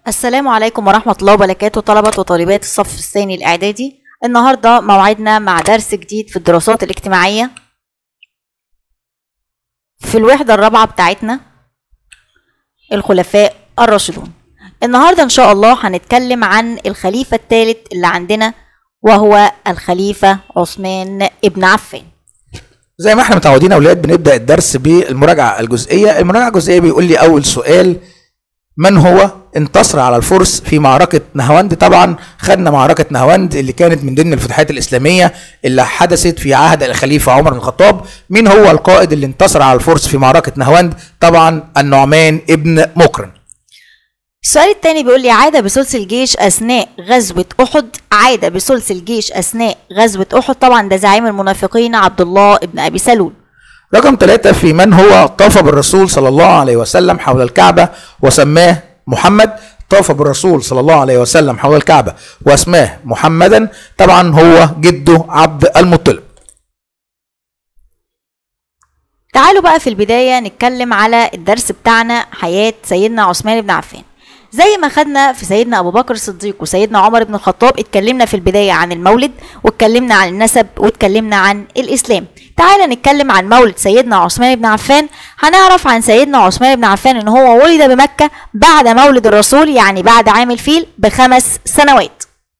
السلام عليكم ورحمة الله وبركاته طلبة وطالبات الصف الثاني الإعدادي النهاردة موعدنا مع درس جديد في الدراسات الاجتماعية في الوحدة الرابعة بتاعتنا الخلفاء الراشدون النهاردة إن شاء الله هنتكلم عن الخليفة الثالث اللي عندنا وهو الخليفة عثمان ابن عفان زي ما احنا متعودين يا اولاد بنبدا الدرس بالمراجعه الجزئيه المراجعه الجزئيه بيقول لي اول سؤال من هو انتصر على الفرس في معركة نهاوند طبعا خدنا معركة نهاوند اللي كانت من ضمن الفتوحات الإسلامية اللي حدثت في عهد الخليفة عمر بن الخطاب مين هو القائد اللي انتصر على الفرس في معركة نهاوند طبعا النعمان ابن مقرن السؤال التاني بيقول لي عاد بثلث الجيش أثناء غزوة أحد عاد بثلث الجيش أثناء غزوة أحد طبعا ده زعيم المنافقين عبد الله ابن أبي سلول رقم ثلاثة في من هو طاف بالرسول صلى الله عليه وسلم حول الكعبة وسماه محمد طاف بالرسول صلى الله عليه وسلم حول الكعبة واسماه محمدا طبعا هو جده عبد المطلب تعالوا بقى في البداية نتكلم على الدرس بتاعنا حياة سيدنا عثمان بن عفان زي ما خدنا في سيدنا ابو بكر الصديق وسيدنا عمر بن الخطاب اتكلمنا في البدايه عن المولد واتكلمنا عن النسب واتكلمنا عن الاسلام تعالى نتكلم عن مولد سيدنا عثمان بن عفان هنعرف عن سيدنا عثمان بن عفان ان هو ولد بمكه بعد مولد الرسول يعني بعد عام الفيل بخمس سنوات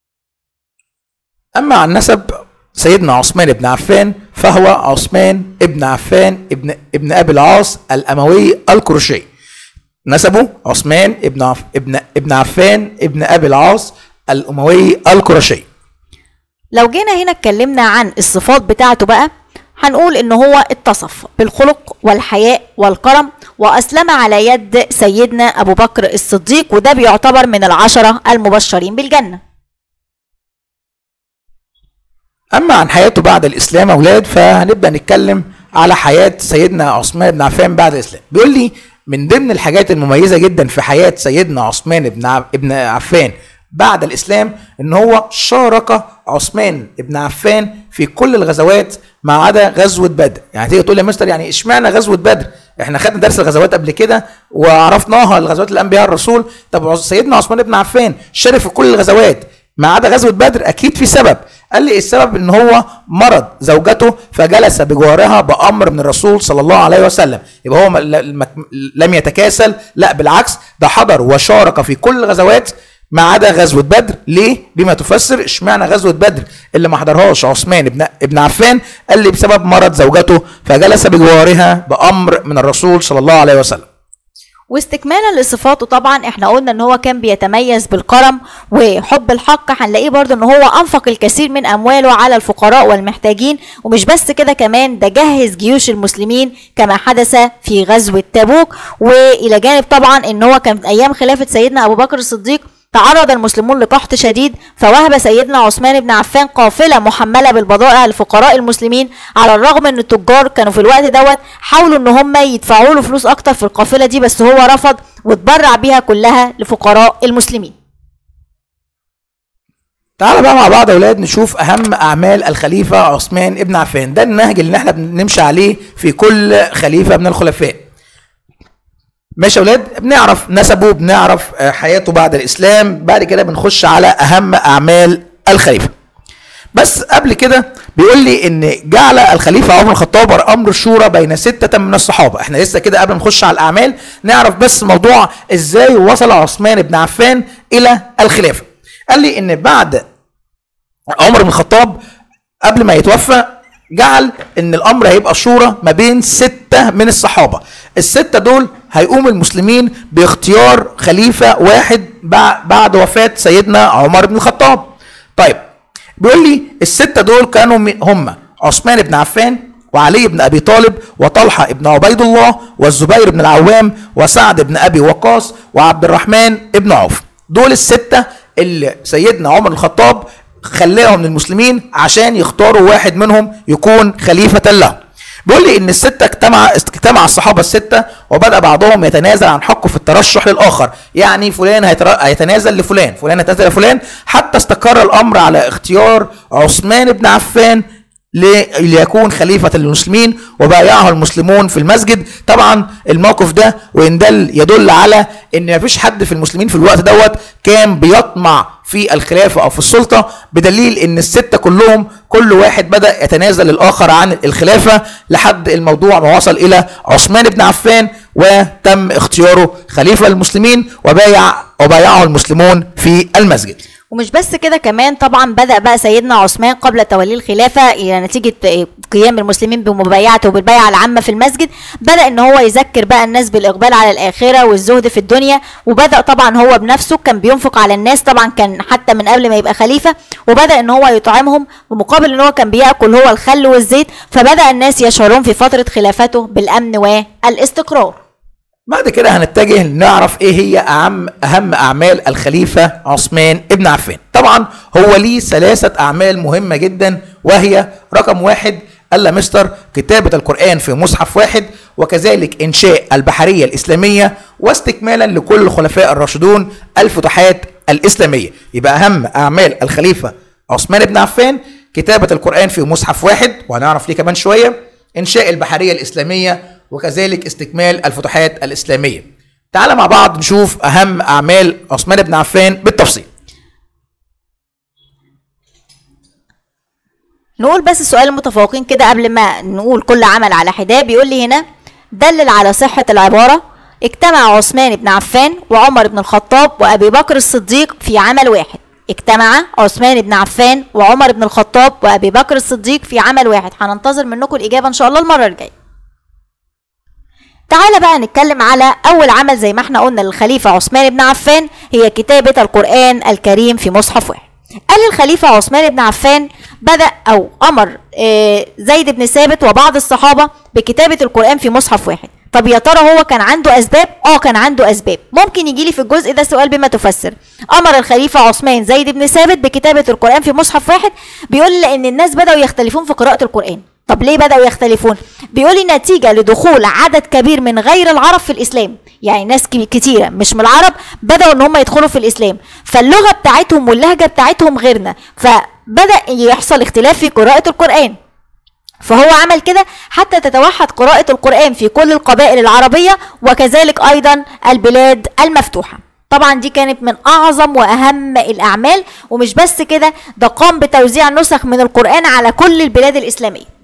اما عن نسب سيدنا عثمان بن عفان فهو عثمان ابن عفان ابن ابن ابي العاص الاموي القرشي نسبه عثمان ابن عف... ابن ابن عفان ابن ابي العاص الاموي القرشي لو جينا هنا اتكلمنا عن الصفات بتاعته بقى هنقول ان هو اتصف بالخلق والحياء والكرم واسلم على يد سيدنا ابو بكر الصديق وده بيعتبر من العشره المبشرين بالجنه اما عن حياته بعد الاسلام اولاد فهنبدا نتكلم على حياه سيدنا عثمان بن عفان بعد الاسلام بيقول لي من ضمن الحاجات المميزه جدا في حياه سيدنا عثمان بن ابن عفان بعد الاسلام ان هو شارك عثمان بن عفان في كل الغزوات ما عدا غزوه بدر يعني تيجي تقول يا مستر يعني اشمعنى غزوه بدر احنا خدنا درس الغزوات قبل كده وعرفناها الغزوات الانبياء الرسول طب سيدنا عثمان بن عفان شارك في كل الغزوات ما عدا غزوه بدر اكيد في سبب قال لي السبب ان هو مرض زوجته فجلس بجوارها بامر من الرسول صلى الله عليه وسلم يبقى هو لم يتكاسل لا بالعكس ده حضر وشارك في كل الغزوات ما عدا غزوه بدر ليه بما تفسر اشمعنى غزوه بدر اللي ما حضرهاش عثمان ابن ابن عفان قال لي بسبب مرض زوجته فجلس بجوارها بامر من الرسول صلى الله عليه وسلم واستكمالا لصفاته طبعا احنا قلنا ان هو كان بيتميز بالكرم وحب الحق هنلاقيه برضه ان هو انفق الكثير من امواله على الفقراء والمحتاجين ومش بس كده كمان ده جهز جيوش المسلمين كما حدث في غزوه تبوك والى جانب طبعا ان هو كان ايام خلافه سيدنا ابو بكر الصديق تعرض المسلمون لقحط شديد فوهب سيدنا عثمان بن عفان قافلة محملة بالبضائع لفقراء المسلمين على الرغم ان التجار كانوا في الوقت دوت حاولوا ان هم يدفعوا له فلوس اكتر في القافلة دي بس هو رفض واتبرع بيها كلها لفقراء المسلمين تعالى بقى مع بعض يا اولاد نشوف اهم اعمال الخليفة عثمان بن عفان ده النهج اللي احنا بنمشي عليه في كل خليفة من الخلفاء ماشي يا اولاد بنعرف نسبه بنعرف حياته بعد الاسلام بعد كده بنخش على اهم اعمال الخليفه بس قبل كده بيقول لي ان جعل الخليفه عمر الخطاب امر الشورى بين سته من الصحابه احنا لسه كده قبل ما نخش على الاعمال نعرف بس موضوع ازاي وصل عثمان بن عفان الى الخلافه قال لي ان بعد عمر بن الخطاب قبل ما يتوفى جعل ان الامر هيبقى شورى ما بين سته من الصحابه السته دول هيقوم المسلمين باختيار خليفه واحد بعد وفاه سيدنا عمر بن الخطاب طيب بيقول لي السته دول كانوا هم عثمان بن عفان وعلي بن ابي طالب وطلحه بن عبيد الله والزبير بن العوام وسعد بن ابي وقاص وعبد الرحمن بن عوف دول السته اللي سيدنا عمر الخطاب خلاهم للمسلمين عشان يختاروا واحد منهم يكون خليفة له بيقول لي ان الستة اجتمع اجتمع الصحابة الستة وبدأ بعضهم يتنازل عن حقه في الترشح للآخر يعني فلان هيتنازل لفلان فلان هيتنازل لفلان حتى استقر الأمر على اختيار عثمان بن عفان ل- ليكون خليفة للمسلمين وبايعه المسلمون في المسجد طبعا الموقف ده وإن دل يدل على إن مفيش حد في المسلمين في الوقت دوت كان بيطمع في الخلافة أو في السلطة بدليل إن الستة كلهم كل واحد بدأ يتنازل الآخر عن الخلافة لحد الموضوع ما وصل إلى عثمان بن عفان وتم اختياره خليفة للمسلمين وبايع وبايعه المسلمون في المسجد ومش بس كده كمان طبعا بدأ بقى سيدنا عثمان قبل توليه الخلافة إلى نتيجة آه، قيام المسلمين بمبايعته وبالبيعة العامة في المسجد بدأ إن هو يذكر بقى الناس بالإقبال على الآخرة والزهد في الدنيا وبدأ طبعا هو بنفسه كان بينفق على الناس طبعا كان حتى من قبل ما يبقى خليفة وبدأ إن هو يطعمهم بمقابل إن هو كان بيأكل هو الخل والزيت فبدأ الناس يشعرون في فترة خلافته بالأمن والاستقرار بعد كده هنتجه نعرف ايه هي اهم اهم اعمال الخليفه عثمان ابن عفان طبعا هو ليه ثلاثه اعمال مهمه جدا وهي رقم واحد قال له مستر كتابة القرآن في مصحف واحد وكذلك إنشاء البحرية الإسلامية واستكمالا لكل الخلفاء الراشدون الفتوحات الإسلامية يبقى أهم أعمال الخليفة عثمان بن عفان كتابة القرآن في مصحف واحد وهنعرف ليه كمان شوية إنشاء البحرية الإسلامية وكذلك استكمال الفتوحات الإسلامية تعال مع بعض نشوف أهم أعمال عثمان بن عفان بالتفصيل نقول بس سؤال المتفوقين كده قبل ما نقول كل عمل على حداه بيقول لي هنا دلل على صحة العبارة اجتمع عثمان بن عفان وعمر بن الخطاب وأبي بكر الصديق في عمل واحد اجتمع عثمان بن عفان وعمر بن الخطاب وأبي بكر الصديق في عمل واحد هننتظر منكم الإجابة إن شاء الله المرة الجاية تعالى بقى نتكلم على أول عمل زي ما احنا قلنا للخليفة عثمان بن عفان هي كتابة القرآن الكريم في مصحف واحد قال الخليفة عثمان بن عفان بدأ أو أمر آه، زيد بن ثابت وبعض الصحابة بكتابة القرآن في مصحف واحد طب يا ترى هو كان عنده أسباب؟ اه كان عنده أسباب ممكن يجي لي في الجزء ده سؤال بما تفسر أمر الخليفة عثمان زيد بن ثابت بكتابة القرآن في مصحف واحد بيقول لأن الناس بدأوا يختلفون في قراءة القرآن طب ليه بدأوا يختلفون؟ بيقول لي نتيجة لدخول عدد كبير من غير العرب في الإسلام يعني ناس كي- كتيرة مش من العرب بدأوا إن هم يدخلوا في الإسلام فاللغة بتاعتهم واللهجة بتاعتهم غيرنا فبدأ يحصل اختلاف في قراءة القرآن فهو عمل كده حتى تتوحد قراءة القرآن في كل القبائل العربية وكذلك أيضا البلاد المفتوحة طبعا دي كانت من أعظم وأهم الأعمال ومش بس كده ده قام بتوزيع نسخ من القرآن على كل البلاد الإسلامية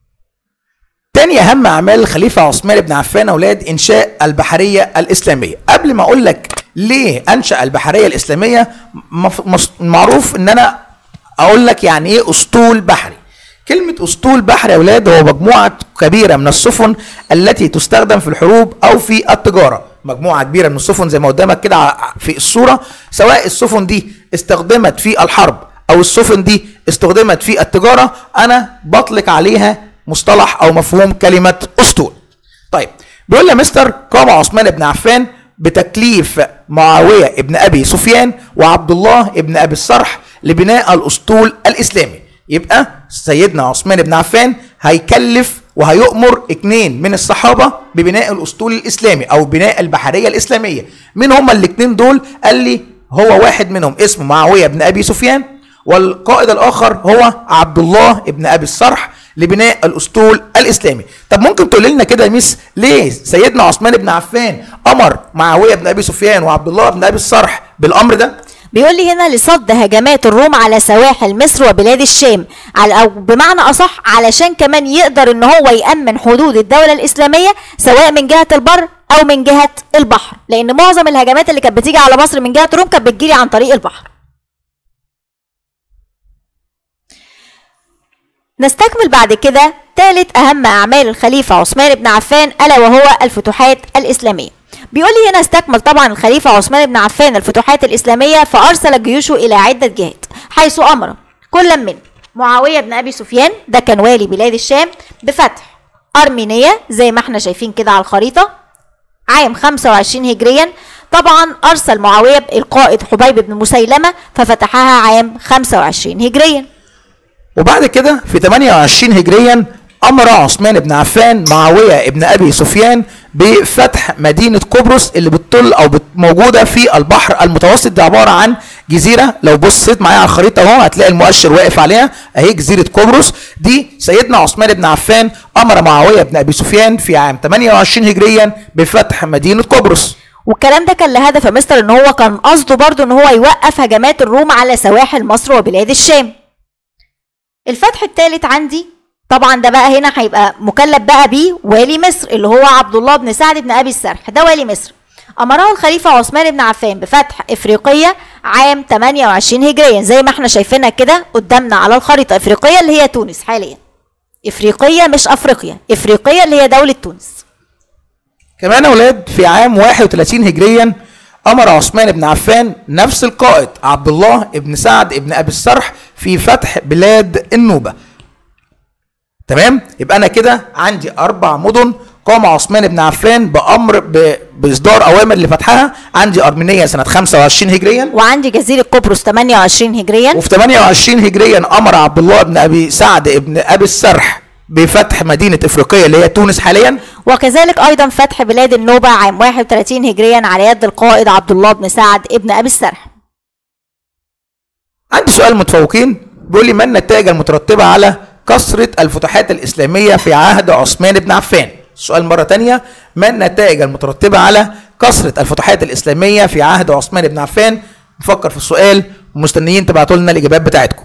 تاني اهم اعمال الخليفه عثمان بن عفان اولاد انشاء البحريه الاسلاميه قبل ما اقول لك ليه انشا البحريه الاسلاميه مف- مص- معروف ان انا اقول لك يعني ايه اسطول بحري كلمة أسطول بحري يا أولاد هو مجموعة كبيرة من السفن التي تستخدم في الحروب أو في التجارة مجموعة كبيرة من السفن زي ما قدامك كده ع- في الصورة سواء السفن دي استخدمت في الحرب أو السفن دي استخدمت في التجارة أنا بطلق عليها مصطلح أو مفهوم كلمة أسطول طيب بيقول لي يا مستر قام عثمان بن عفان بتكليف معاوية ابن أبي سفيان وعبد الله ابن أبي الصرح لبناء الأسطول الإسلامي يبقى سيدنا عثمان بن عفان هيكلف وهيؤمر اتنين من الصحابة ببناء الأسطول الإسلامي أو بناء البحرية الإسلامية مين هما الاتنين دول قال لي هو واحد منهم اسمه معاوية بن أبي سفيان والقائد الآخر هو عبد الله ابن أبي الصرح لبناء الاسطول الاسلامي طب ممكن تقول لنا كده يا ميس ليه سيدنا عثمان بن عفان امر معاويه بن ابي سفيان وعبد الله بن ابي الصرح بالامر ده بيقول لي هنا لصد هجمات الروم على سواحل مصر وبلاد الشام على او بمعنى اصح علشان كمان يقدر ان هو يامن حدود الدوله الاسلاميه سواء من جهه البر او من جهه البحر لان معظم الهجمات اللي كانت بتيجي على مصر من جهه الروم كانت بتجيلي عن طريق البحر نستكمل بعد كده ثالث أهم أعمال الخليفة عثمان بن عفان ألا وهو الفتوحات الإسلامية بيقول لي هنا استكمل طبعا الخليفة عثمان بن عفان الفتوحات الإسلامية فأرسل جيوشه إلى عدة جهات حيث أمر كل من معاوية بن أبي سفيان ده كان والي بلاد الشام بفتح أرمينيا زي ما احنا شايفين كده على الخريطة عام 25 هجريا طبعا أرسل معاوية القائد حبيب بن مسيلمة ففتحها عام 25 هجريا وبعد كده في 28 هجريا امر عثمان بن عفان معاويه ابن ابي سفيان بفتح مدينه قبرص اللي بتطل او بت- موجوده في البحر المتوسط دي عباره عن جزيره لو بصيت معايا على الخريطه اهو هتلاقي المؤشر واقف عليها اهي جزيره قبرص دي سيدنا عثمان بن عفان امر معاويه بن ابي سفيان في عام 28 هجريا بفتح مدينه قبرص والكلام ده كان لهدف يا مستر ان هو كان قصده برضو ان هو يوقف هجمات الروم على سواحل مصر وبلاد الشام الفتح الثالث عندي طبعا ده بقى هنا هيبقى مكلف بقى بيه والي مصر اللي هو عبد الله بن سعد بن ابي السرح ده والي مصر امره الخليفه عثمان بن عفان بفتح افريقيا عام 28 هجريا زي ما احنا شايفينها كده قدامنا على الخريطه افريقيا اللي هي تونس حاليا افريقيا مش افريقيا افريقيا اللي هي دوله تونس كمان يا اولاد في عام 31 هجريا امر عثمان بن عفان نفس القائد عبد الله بن سعد بن ابي السرح في فتح بلاد النوبه تمام يبقى انا كده عندي اربع مدن قام عثمان بن عفان بامر ب... باصدار اوامر لفتحها عندي ارمينيا سنه 25 هجريا وعندي جزيره قبرص 28 هجريا وفي 28 هجريا امر عبد الله بن ابي سعد بن ابي السرح بفتح مدينه افريقيا اللي هي تونس حاليا وكذلك ايضا فتح بلاد النوبه عام 31 هجريا على يد القائد عبد الله بن سعد ابن ابي السرح عندي سؤال متفوقين بيقول لي ما النتائج المترتبه على كثره الفتوحات الاسلاميه في عهد عثمان بن عفان السؤال مره تانية ما النتائج المترتبه على كثره الفتوحات الاسلاميه في عهد عثمان بن عفان نفكر في السؤال ومستنيين تبعتوا لنا الاجابات بتاعتكم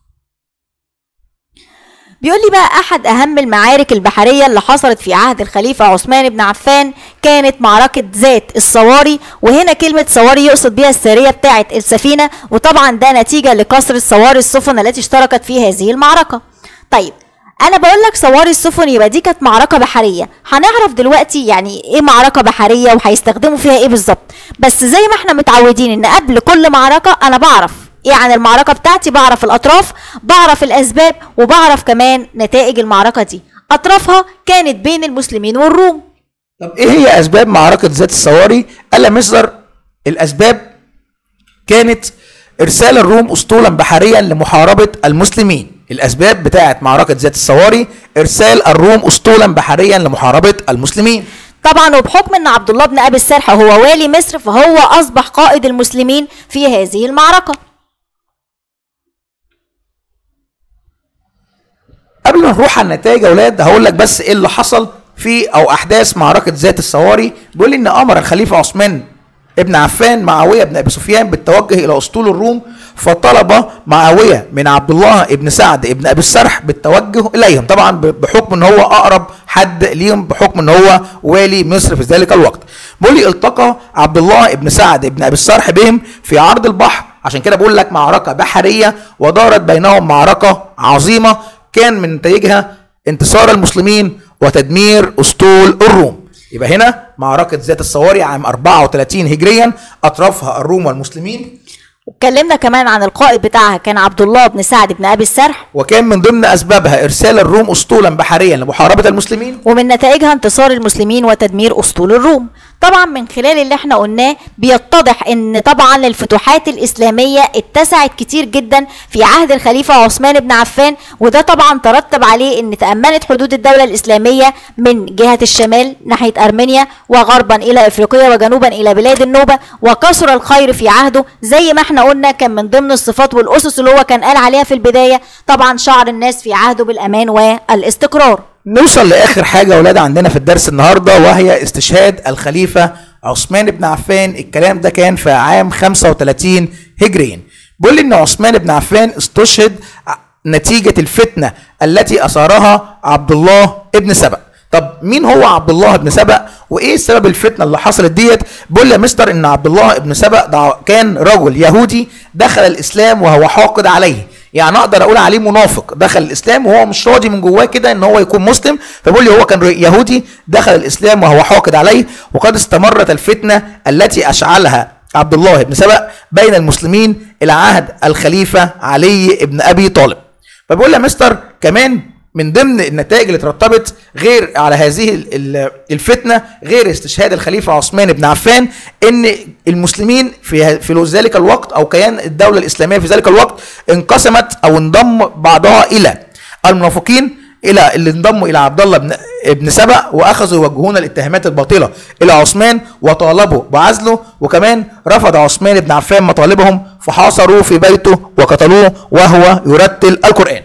بيقول لي بقى احد اهم المعارك البحريه اللي حصلت في عهد الخليفه عثمان بن عفان كانت معركه ذات الصواري وهنا كلمه صواري يقصد بها الساريه بتاعه السفينه وطبعا ده نتيجه لكسر صواري السفن التي اشتركت في هذه المعركه طيب انا بقول لك صواري السفن يبقى دي كانت معركه بحريه هنعرف دلوقتي يعني ايه معركه بحريه وهيستخدموا فيها ايه بالظبط بس زي ما احنا متعودين ان قبل كل معركه انا بعرف ايه عن المعركه بتاعتي بعرف الاطراف بعرف الاسباب وبعرف كمان نتائج المعركه دي اطرافها كانت بين المسلمين والروم طب ايه هي اسباب معركه ذات الصواري قال مصدر الاسباب كانت ارسال الروم اسطولا بحريا لمحاربه المسلمين الاسباب بتاعه معركه ذات الصواري ارسال الروم اسطولا بحريا لمحاربه المسلمين طبعا وبحكم ان عبد الله بن ابي السرح هو والي مصر فهو اصبح قائد المسلمين في هذه المعركه قبل ما نروح على النتائج يا اولاد هقول لك بس ايه اللي حصل في او احداث معركه ذات الصواري بيقول لي ان امر الخليفه عثمان ابن عفان معاويه بن ابي سفيان بالتوجه الى اسطول الروم فطلب معاويه من عبد الله ابن سعد ابن ابي السرح بالتوجه اليهم طبعا بحكم ان هو اقرب حد ليهم بحكم ان هو والي مصر في ذلك الوقت بيقول لي التقى عبد الله ابن سعد ابن ابي السرح بهم في عرض البحر عشان كده بقول لك معركه بحريه ودارت بينهم معركه عظيمه كان من نتائجها انتصار المسلمين وتدمير اسطول الروم يبقى هنا معركة ذات الصواري عام 34 هجريا أطرافها الروم والمسلمين واتكلمنا كمان عن القائد بتاعها كان عبد الله بن سعد بن ابي السرح وكان من ضمن أسبابها إرسال الروم أسطولا بحريا لمحاربة المسلمين ومن نتائجها انتصار المسلمين وتدمير اسطول الروم طبعا من خلال اللي احنا قلناه بيتضح ان طبعا الفتوحات الاسلاميه اتسعت كتير جدا في عهد الخليفه عثمان بن عفان وده طبعا ترتب عليه ان تامنت حدود الدوله الاسلاميه من جهه الشمال ناحيه ارمينيا وغربا الى افريقيا وجنوبا الى بلاد النوبه وكثر الخير في عهده زي ما احنا قلنا كان من ضمن الصفات والاسس اللي هو كان قال عليها في البدايه طبعا شعر الناس في عهده بالامان والاستقرار نوصل لاخر حاجه يا اولاد عندنا في الدرس النهارده وهي استشهاد الخليفه عثمان بن عفان الكلام ده كان في عام 35 هجريا بيقول لي ان عثمان بن عفان استشهد نتيجه الفتنه التي اثارها عبد الله ابن سبأ طب مين هو عبد الله ابن سبأ وايه سبب الفتنه اللي حصلت ديت بيقول لي يا مستر ان عبد الله ابن سبأ ده كان رجل يهودي دخل الاسلام وهو حاقد عليه يعني اقدر اقول عليه منافق دخل الاسلام وهو مش راضي من جواه كده ان هو يكون مسلم فبيقول لي هو كان يهودي دخل الاسلام وهو حاقد عليه وقد استمرت الفتنه التي اشعلها عبد الله بن سبأ بين المسلمين الى عهد الخليفه علي بن ابي طالب فبيقول لي يا مستر كمان من ضمن النتائج اللي ترتبت غير على هذه الفتنه غير استشهاد الخليفه عثمان بن عفان ان المسلمين في في ذلك الوقت او كيان الدوله الاسلاميه في ذلك الوقت انقسمت او انضم بعضها الى المنافقين الى اللي انضموا الى عبد الله بن ابن سبأ واخذوا يوجهون الاتهامات الباطله الى عثمان وطالبوا بعزله وكمان رفض عثمان بن عفان مطالبهم فحاصروا في بيته وقتلوه وهو يرتل القران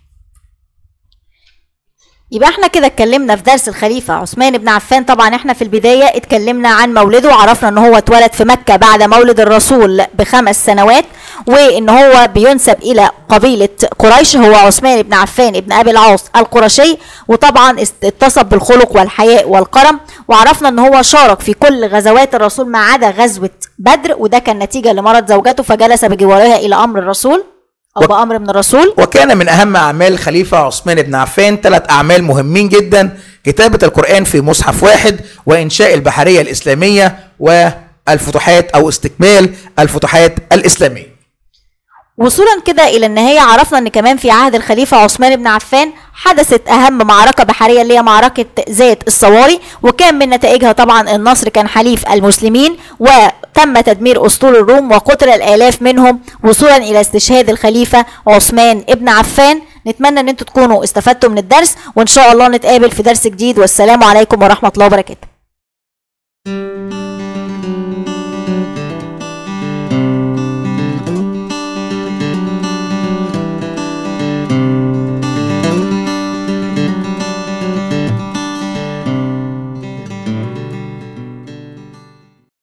يبقى احنا كده اتكلمنا في درس الخليفة عثمان بن عفان طبعا احنا في البداية اتكلمنا عن مولده وعرفنا ان هو اتولد في مكة بعد مولد الرسول بخمس سنوات وان هو بينسب الى قبيلة قريش هو عثمان بن عفان ابن ابي العاص القرشي وطبعا است- اتصف بالخلق والحياء والكرم وعرفنا ان هو شارك في كل غزوات الرسول ما عدا غزوة بدر وده كان نتيجة لمرض زوجته فجلس بجوارها الى امر الرسول او و- بامر من الرسول وكان من اهم اعمال الخليفه عثمان بن عفان ثلاث اعمال مهمين جدا كتابه القران في مصحف واحد وانشاء البحريه الاسلاميه والفتوحات او استكمال الفتوحات الاسلاميه وصولا كده الى النهايه عرفنا ان كمان في عهد الخليفه عثمان بن عفان حدثت اهم معركه بحريه اللي هي معركه ذات الصواري وكان من نتائجها طبعا النصر كان حليف المسلمين وتم تدمير اسطول الروم وقتل الالاف منهم وصولا الى استشهاد الخليفه عثمان بن عفان نتمنى ان انتم تكونوا استفدتوا من الدرس وان شاء الله نتقابل في درس جديد والسلام عليكم ورحمه الله وبركاته